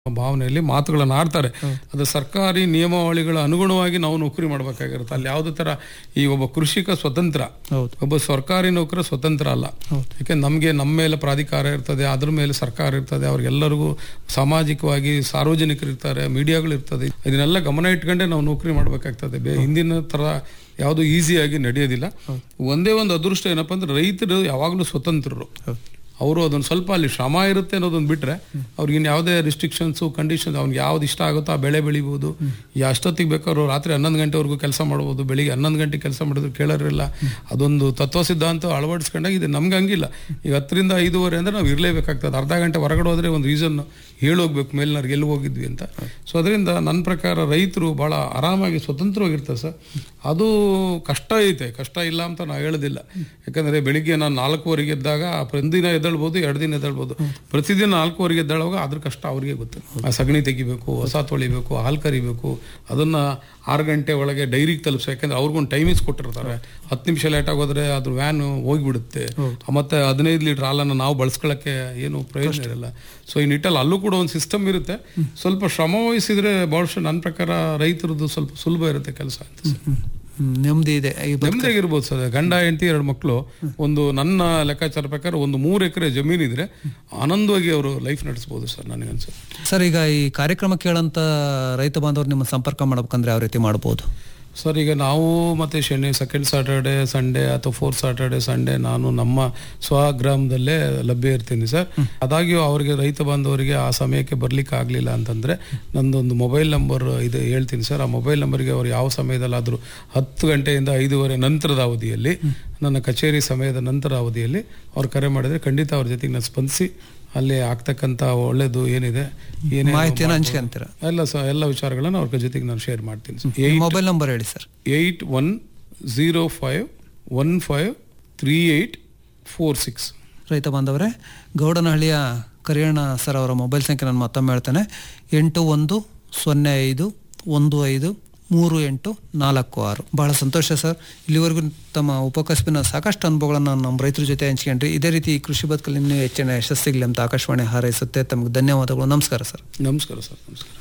ಭಾವನೆಯಲ್ಲಿ ಮಾತುಗಳನ್ನು ಆಡ್ತಾರೆ ಅದು ಸರ್ಕಾರಿ ನಿಯಮಾವಳಿಗಳ ಅನುಗುಣವಾಗಿ ನಾವು ನೌಕರಿ ಮಾಡಬೇಕಾಗಿರುತ್ತೆ ಅಲ್ಲಿ ಯಾವುದೇ ತರ ಈ ಒಬ್ಬ ಕೃಷಿಕ ಸ್ವತಂತ್ರ ಹೌದು ಒಬ್ಬ ಸರ್ಕಾರಿ ನೌಕರ ಸ್ವತಂತ್ರ ಅಲ್ಲ ಯಾಕೆ ನಮಗೆ ನಮ್ಮ ಮೇಲೆ ಪ್ರಾಧಿಕಾರ ಇರ್ತದೆ ಅದ್ರ ಮೇಲೆ ಸರ್ಕಾರ ಇರ್ತದೆ ಅವ್ರಿಗೆಲ್ಲರಿಗೂ ಸಾಮಾಜಿಕವಾಗಿ ಸಾರ್ವಜನಿಕರು ಇರ್ತಾರೆ ಮೀಡಿಯಾಗಳು ಇರ್ತದೆ ಇದನ್ನೆಲ್ಲ ಗಮನ ಇಟ್ಕೊಂಡೆ ನಾವು ನೌಕರಿ ಮಾಡಬೇಕಾಗ್ತದೆ ಬೇ ಹಿಂದಿನ ತರ ಯಾವುದು ಈಸಿಯಾಗಿ ನಡೆಯೋದಿಲ್ಲ ಒಂದೇ ಒಂದು ಅದೃಷ್ಟ ಏನಪ್ಪಾ ಅಂದ್ರೆ ರೈತರು ಯಾವಾಗಲೂ ಸ್ವತಂತ್ರರು ಅವರು ಅದೊಂದು ಸ್ವಲ್ಪ ಅಲ್ಲಿ ಶ್ರಮ ಇರುತ್ತೆ ಅನ್ನೋದೊಂದು ಬಿಟ್ರೆ ಅವ್ರಿಗೆ ಇನ್ನು ಯಾವುದೇ ರಿಸ್ಟ್ರಿಕ್ಷನ್ಸು ಕಂಡೀಷನ್ಸ್ ಅವ್ನಿಗೆ ಯಾವ್ದು ಇಷ್ಟ ಆಗುತ್ತೋ ಆ ಬೆಳೆ ಬೆಳಿಬೋದು ಎಷ್ಟೊತ್ತಿಗೆ ಬೇಕಾದ್ರು ರಾತ್ರಿ ಹನ್ನೊಂದು ಗಂಟೆವರೆಗೂ ಕೆಲಸ ಮಾಡ್ಬೋದು ಬೆಳಿಗ್ಗೆ ಹನ್ನೊಂದು ಗಂಟೆ ಕೆಲಸ ಮಾಡಿದ್ರು ಕೇಳೋರಿಲ್ಲ ಅದೊಂದು ತತ್ವ ಸಿದ್ಧಾಂತ ಅಳವಡಿಸ್ಕೊಂಡಾಗ ಇದು ನಮ್ಗೆ ಹಂಗಿಲ್ಲ ಈಗ ಹತ್ತರಿಂದ ಐದೂವರೆ ಅಂದ್ರೆ ನಾವು ಇರಲೇಬೇಕಾಗ್ತದೆ ಅರ್ಧ ಗಂಟೆ ಹೊರಗಡೆ ಹೋದ್ರೆ ಒಂದು ರೀಸನ್ ಹೇಳೋಗ್ಬೇಕು ಮೇಲ್ನವ್ರಿಗೆ ಎಲ್ಲಿ ಹೋಗಿದ್ವಿ ಅಂತ ಸೊ ಅದರಿಂದ ನನ್ನ ಪ್ರಕಾರ ರೈತರು ಭಾಳ ಆರಾಮಾಗಿ ಸ್ವತಂತ್ರವಾಗಿರ್ತಾರೆ ಸರ್ ಅದು ಕಷ್ಟ ಐತೆ ಕಷ್ಟ ಇಲ್ಲ ಅಂತ ನಾವು ಹೇಳೋದಿಲ್ಲ ಯಾಕಂದ್ರೆ ಬೆಳಿಗ್ಗೆ ನಾನು ನಾಲ್ಕೂವರೆಗೆ ಎದ್ದಾಗ ಪ್ರತಿದಿನ ಎದ್ದೇಳ್ಬೋದು ಎರಡು ದಿನ ಎದ್ದೇಳ್ಬೋದು ಪ್ರತಿದಿನ ನಾಲ್ಕೂವರೆಗೆ ಎದ್ದೇಳುವಾಗ ಅದ್ರ ಕಷ್ಟ ಅವ್ರಿಗೆ ಗೊತ್ತು ಆ ಸಗಣಿ ತೆಗಿಬೇಕು ಹೊಸ ತೊಳಿಬೇಕು ಹಾಲು ಕರಿಬೇಕು ಅದನ್ನ ಆರು ಗಂಟೆ ಒಳಗೆ ಡೈರಿಗೆ ತಲುಪಿಸ ಯಾಕಂದ್ರೆ ಅವ್ರಿಗೊಂದು ಟೈಮಿಂಗ್ಸ್ ಕೊಟ್ಟಿರ್ತಾರೆ ಹತ್ತು ನಿಮಿಷ ಲೇಟ್ ಆಗೋದ್ರೆ ಅದ್ರ ವ್ಯಾನ್ ಹೋಗಿಬಿಡುತ್ತೆ ಮತ್ತೆ ಹದಿನೈದು ಲೀಟರ್ ಹಾಲನ್ನು ನಾವು ಬಳಸ್ಕೊಳ್ಳೋಕ್ಕೆ ಏನು ಪ್ರಯೋಜನ ಇರಲ್ಲ ಸೊ ಈ ನಿಟ್ಟಲ್ಲಿ ಅಲ್ಲೂ ಕೂಡ ಒಂದು ಸಿಸ್ಟಮ್ ಇರುತ್ತೆ ಸ್ವಲ್ಪ ಶ್ರಮ ವಹಿಸಿದ್ರೆ ಬಹುಶಃ ನನ್ನ ಪ್ರಕಾರ ರೈತರದ್ದು ಸ್ವಲ್ಪ ಸುಲಭ ಇರುತ್ತೆ ಕೆಲಸ ಅಂತ ಸರ್. ಹ್ಮ್, ನೆಮ್ಮದಿ ಇದೆ ಈ ಬ- ನೆಮ್ಮದಿಯಾಗಿರ್ಬೋದು ಸರ್ ಗಂಡ ಹೆಂಡತಿ ಎರಡು ಮಕ್ಕಳು ಒಂದು ನನ್ನ ಲೆಕ್ಕಾಚಾರ ಪ್ರಕಾರ ಒಂದು ಮೂರು ಎಕರೆ ಜಮೀನು ಇದ್ರೆ ಆನಂದವಾಗಿ ಅವರು ಲೈಫ್ ನಡೆಸ್ಬೋದು ಸರ್ ನನಗನ್ಸುತ್ತೆ ಸರ್ ಈಗ ಈ ಕಾರ್ಯಕ್ರಮ ಕೇಳಂತ ರೈತ ಬಾಂಧವರು ನಿಮ್ಮ ಸಂಪರ್ಕ ಮಾಡ್ಬೇಕಂದ್ರೆ ಯಾವ ರೀತಿ ಮಾಡ್ಬೋದು ಸರ್ ಈಗ ನಾವು ಮತ್ತೆ ಶನಿ ಸೆಕೆಂಡ್ ಸ್ಯಾಟರ್ಡೆ ಸಂಡೇ ಅಥವಾ ಫೋರ್ತ್ ಸ್ಯಾಟರ್ಡೆ ಸಂಡೇ ನಾನು ನಮ್ಮ ಸ್ವಗ್ರಾಮದಲ್ಲೇ ಲಭ್ಯ ಇರ್ತೀನಿ ಸರ್ ಆದಾಗ್ಯೂ ಅವರಿಗೆ ರೈತ ಬಾಂಧವರಿಗೆ ಆ ಸಮಯಕ್ಕೆ ಬರ್ಲಿಕ್ಕೆ ಆಗಲಿಲ್ಲ ಅಂತಂದ್ರೆ ನಂದೊಂದು ಮೊಬೈಲ್ ನಂಬರ್ ಇದೆ ಹೇಳ್ತೀನಿ ಸರ್ ಆ ಮೊಬೈಲ್ ನಂಬರ್ಗೆ ಅವ್ರು ಯಾವ ಸಮಯದಲ್ಲಾದರೂ ಹತ್ತು ಗಂಟೆಯಿಂದ ಐದೂವರೆ ನಂತರದ ಅವಧಿಯಲ್ಲಿ ನನ್ನ ಕಚೇರಿ ಸಮಯದ ನಂತರ ಅವಧಿಯಲ್ಲಿ ಅವ್ರು ಕರೆ ಮಾಡಿದ್ರೆ ಖಂಡಿತ ಅವ್ರ ಜೊತೆಗೆ ನಾನು ಸ್ಪಂದಿಸಿ ಅಲ್ಲಿ ಆಗ್ತಕ್ಕಂಥ ಒಳ್ಳೇದು ಏನಿದೆ ಏನೇ ಮಾಹಿತಿಯನ್ನು ಹಂಚ್ಕೊಂತೀರ ಎಲ್ಲ ಸ ಎಲ್ಲ ವಿಚಾರಗಳನ್ನು ಅವ್ರ ಜೊತೆಗೆ ನಾನು ಶೇರ್ ಮಾಡ್ತೀನಿ ಸರ್ ಮೊಬೈಲ್ ನಂಬರ್ ಹೇಳಿ sir eight one zero five one five three eight four six ರೈತ ಬಾಂಧವರೇ ಗೌಡನಹಳ್ಳಿಯ ಕರಿಯಣ್ಣ ಸರ್ ಅವರ ಮೊಬೈಲ್ ಸಂಖ್ಯೆ ನಾನು ಮತ್ತೊಮ್ಮೆ ಹೇಳ್ತೇನೆ ಎಂಟು ಒಂದು ಸೊನ್ನೆ ಐದು ಒಂದು ಐದು ಮೂರು ಎಂಟು ನಾಲ್ಕು ಆರು ಬಹಳ ಸಂತೋಷ ಸರ್ ಇಲ್ಲಿವರೆಗೂ ತಮ್ಮ ಉಪಕಸಬಿನ ಸಾಕಷ್ಟು ಅನುಭವಗಳನ್ನು ನಮ್ಮ ರೈತರ ಜೊತೆ ಹಂಚ್ಕೊಂಡ್ರಿ ಇದೇ ರೀತಿ ಈ ಕೃಷಿ ಬದುಕಲ್ಲಿ ಇನ್ನೂ ಹೆಚ್ಚಿನ ಯಶಸ್ಸಿಗಲಿ ಅಂತ ಆಕಾಶವಾಣಿ ಹಾರೈಸುತ್ತೆ ತಮಗೆ ಧನ್ಯವಾದಗಳು ನಮಸ್ಕಾರ ಸರ್ ನಮಸ್ಕಾರ ಸರ್ ನಮಸ್ಕಾರ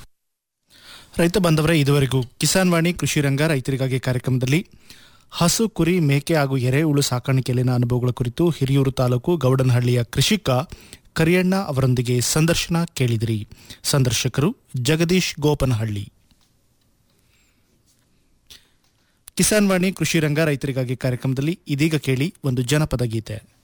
ರೈತ ಬಾಂಧವರೇ ಇದುವರೆಗೂ ಕಿಸಾನ್ ವಾಣಿ ಕೃಷಿ ರಂಗ ರೈತರಿಗಾಗಿ ಕಾರ್ಯಕ್ರಮದಲ್ಲಿ ಹಸು ಕುರಿ ಮೇಕೆ ಹಾಗೂ ಎರೆಹುಳು ಸಾಕಾಣಿಕೆಯಲ್ಲಿನ ಅನುಭವಗಳ ಕುರಿತು ಹಿರಿಯೂರು ತಾಲೂಕು ಗೌಡನಹಳ್ಳಿಯ ಕೃಷಿಕ ಕರಿಯಣ್ಣ ಅವರೊಂದಿಗೆ ಸಂದರ್ಶನ ಕೇಳಿದಿರಿ ಸಂದರ್ಶಕರು ಜಗದೀಶ್ ಗೋಪನಹಳ್ಳಿ ಕಿಸಾನ್ ವಾಣಿ ಕೃಷಿ ರಂಗ ರೈತರಿಗಾಗಿ ಕಾರ್ಯಕ್ರಮದಲ್ಲಿ ಇದೀಗ ಕೇಳಿ ಒಂದು ಜನಪದ ಗೀತೆ